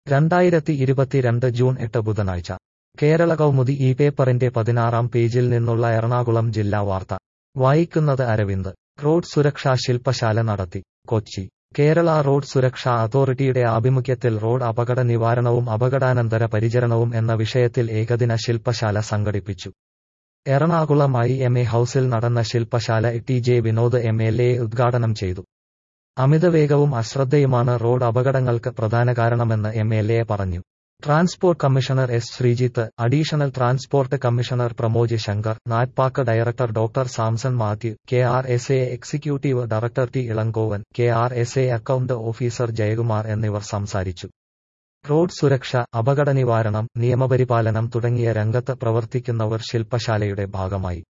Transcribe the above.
രണ്ടായിരത്തി ഇരുപത്തിരണ്ട് ജൂൺ എട്ട് ബുധനാഴ്ച കേരള കൗമുദി ഈ പേപ്പറിന്റെ പതിനാറാം പേജിൽ നിന്നുള്ള എറണാകുളം ജില്ലാ വാർത്ത വായിക്കുന്നത് അരവിന്ദ് റോഡ് സുരക്ഷാ ശില്പശാല നടത്തി കൊച്ചി കേരള റോഡ് സുരക്ഷാ അതോറിറ്റിയുടെ ആഭിമുഖ്യത്തിൽ റോഡ് അപകട നിവാരണവും അപകടാനന്തര പരിചരണവും എന്ന വിഷയത്തിൽ ഏകദിന ശില്പശാല സംഘടിപ്പിച്ചു എറണാകുളം ഐ എം എ ഹൌസിൽ നടന്ന ശില്പശാല T J Vinod M L A ഉദ്ഘാടനം ചെയ്തു അമിതവേഗവും അശ്രദ്ധയുമാണ് റോഡ് അപകടങ്ങൾക്ക് പ്രധാന കാരണമെന്ന് എം എൽ എ പറഞ്ഞു transport commissioner S Sreejith additional transport commissioner Pramoj Shankar NATPAC director doctor Samson Mathew K R S A executive director T Elangovan K R S A account officer Jayakumar എന്നിവർ സംസാരിച്ചു റോഡ് സുരക്ഷ അപകട നിവാരണം നിയമപരിപാലനം തുടങ്ങിയ രംഗത്ത് പ്രവർത്തിക്കുന്നവർ ശില്പശാലയുടെ ഭാഗമായി